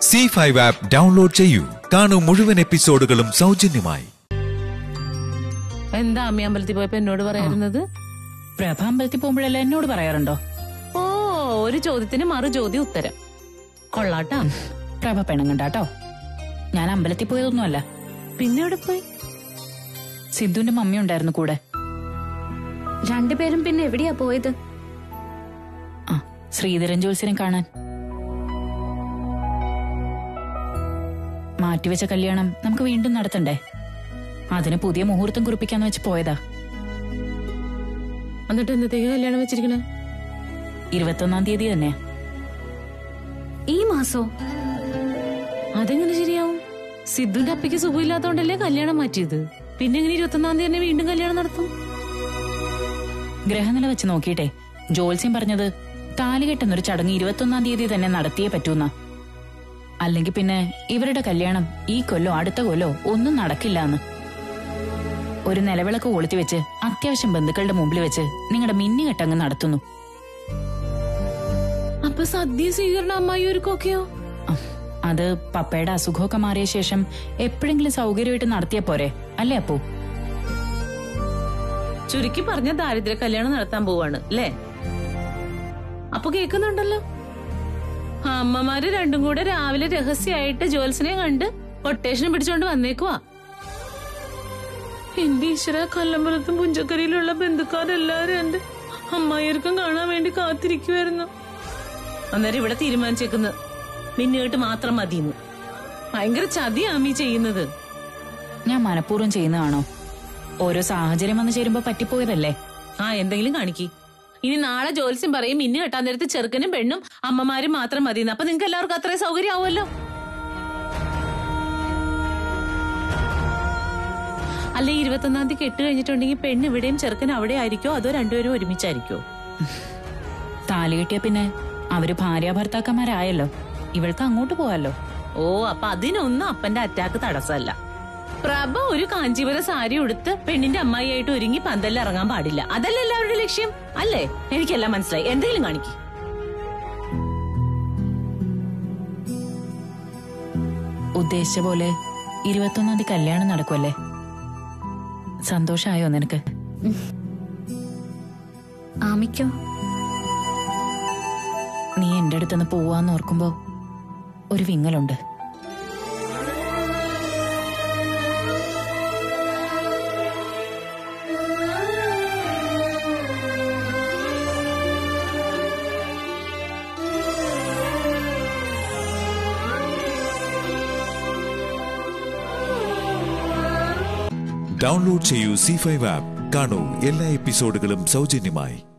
C five app download ചെയ്യൂ കാണൂ മുഴുവൻ എപ്പിസോഡുകളും സൗജന്യമായി എന്താ അമ്മ അമ്പലത്തിൽ പോയപ്പോ എന്നോട് പറയാറുന്നത് പ്രഭ അമ്പലത്തിൽ പോകുമ്പോഴെല്ലാം എന്നോട് പറയാറുണ്ടോ ഓ ഒരു ചോദ്യത്തിന് മറു ചോദ്യം ഉത്തരം കൊള്ളാട്ടാ പ്രഭ പെണങ്ങണ്ടാട്ടോ ഞാൻ അമ്പലത്തിൽ പോയതൊന്നുമല്ല പിന്നെ എവിടെ പോയി സിദ്ധുവിന്റെ മമ്മി ഉണ്ടായിരുന്നു കൂടെ രണ്ടുപേരും പിന്നെ എവിടെയാ പോയത് ആ ശ്രീധരൻ ജോത്സ്യനെ കാണാൻ മാറ്റിവെച്ച കല്യാണം നമുക്ക് വീണ്ടും നടത്തണ്ടേ അതിന് പുതിയ മുഹൂർത്തം കുറിപ്പിക്കാന്ന് വെച്ച് പോയതാ എന്നിട്ട് എന്നത്തേക്ക് കല്യാണം വെച്ചിരിക്കണേ ഇരുപത്തൊന്നാം തീയതി തന്നെ ഈ മാസോ അതെങ്ങനെ ശരിയാവും സിദ്ധുന്റെ അപ്പയ്ക്ക് സുഖമില്ലാത്തോണ്ടല്ലേ കല്യാണം മാറ്റിയത് പിന്നെ എങ്ങനെ ഇരുപത്തൊന്നാം തീയതി തന്നെ വീണ്ടും കല്യാണം നടത്തും ഗ്രഹനില വെച്ച് നോക്കിയിട്ടെ ജോത്സ്യം പറഞ്ഞത് താലി കെട്ടുന്നൊരു ചടങ്ങ് ഇരുപത്തൊന്നാം തീയതി തന്നെ നടത്തിയേ പറ്റൂന്ന അല്ലെങ്കിൽ പിന്നെ ഇവരുടെ കല്യാണം ഈ കൊല്ലോ അടുത്ത കൊല്ലോ ഒന്നും നടക്കില്ല എന്ന് ഒരു നിലവിളക്ക് കൊളുത്തി വെച്ച് അത്യാവശ്യം ബന്ധുക്കളുടെ മുമ്പിൽ വെച്ച് നിങ്ങളുടെ മിന്നുകെട്ടങ്ങ് നടത്തുന്നു അപ്പൊ സദ്യ സ്വീകരണ അമ്മായിയൊരുക്കൊക്കെയോ അഹ്, അത് പപ്പയുടെ അസുഖമൊക്കെ മാറിയ ശേഷം എപ്പോഴെങ്കിലും സൗകര്യമായിട്ട് നടത്തിയ പോരെ അല്ലേ അപ്പോ ചുരുക്കി പറഞ്ഞ ദാരിദ്ര്യ കല്യാണം നടത്താൻ പോവാണ് അല്ലേ അപ്പൊ കേക്കുന്നുണ്ടല്ലോ അമ്മമാര് രണ്ടും കൂടെ രാവിലെ രഹസ്യമായിട്ട് ജോത്സനെ കണ്ട് കൊട്ടേഷൻ പിടിച്ചോണ്ട് വന്നേക്കുവാ എന്റെ ഈശ്വര കല്ലമ്പലത്തും പുഞ്ചക്കരയിലുള്ള ബന്ധുക്കാരെല്ലാരും എന്റെ അമ്മായിർക്കും കാണാൻ വേണ്ടി കാത്തിരിക്കുമായിരുന്നു അന്നേരം ഇവിടെ തീരുമാനിച്ചേക്കുന്നു മിന്നുകെട്ട് മാത്രം മതിയെന്ന് ഭയങ്കര ചതിയാ അമ്മീ ചെയ്യുന്നത് ഞാൻ മനഃപൂർവ്വം ചെയ്യുന്നതാണോ ഓരോ സാഹചര്യം വന്നു ചേരുമ്പോ പറ്റിപ്പോയതല്ലേ ആ എന്തെങ്കിലും കാണിക്കി ഇനി നാളെ ജോത്സ്യം പറയും ഇന്ന് കെട്ടാൻ നേരത്ത് ചെറുക്കനും പെണ്ണും അമ്മമാരും മാത്രം മതിയെന്ന് അപ്പൊ നിങ്ങൾക്ക് എല്ലാവർക്കും അത്രയും സൗകര്യം ആവുമല്ലോ അല്ലെ ഇരുപത്തൊന്നാം തീയതി കെട്ട് കഴിഞ്ഞിട്ടുണ്ടെങ്കിൽ പെണ്ണ് ഇവിടെയും ചെറുക്കൻ അവിടെ ആയിരിക്കോ അതോ രണ്ടുപേരും ഒരുമിച്ചായിരിക്കോ താലി കെട്ടിയ പിന്നെ അവര് ഭാര്യ ഭർത്താക്കന്മാരായല്ലോ ഇവൾക്ക് അങ്ങോട്ട് പോവാലോ ഓ അപ്പൊ അതിനൊന്നും അപ്പന്റെ അറ്റാക്ക് തടസ്സമല്ല പ്രഭ ഒരു കാഞ്ചീപുര സാരി ഉടുത്ത് പെണ്ണിന്റെ അമ്മായിയായിട്ട് ഒരുങ്ങി പന്തലിൽ ഇറങ്ങാൻ പാടില്ല അതല്ല എല്ലാവരുടെ ലക്ഷ്യം അല്ലേ എനിക്കെല്ലാം മനസ്സിലായി എന്തെങ്കിലും കാണിക്കും ഉദ്ദേശിച്ച പോലെ ഇരുപത്തൊന്നാം തീയതി കല്യാണം നടക്കുമല്ലേ സന്തോഷായോ നിനക്ക് ആമിക്കോ നീ എന്റെ അടുത്തുനിന്ന് പോവാന്ന് ഓർക്കുമ്പോ ഒരു വിങ്ങലുണ്ട് ഡൗൺലോഡ് ചെയ്യൂ സി ഫൈവ് ആപ്പ് കാണൂ എല്ലാ എപ്പിസോഡുകളും സൗജന്യമായി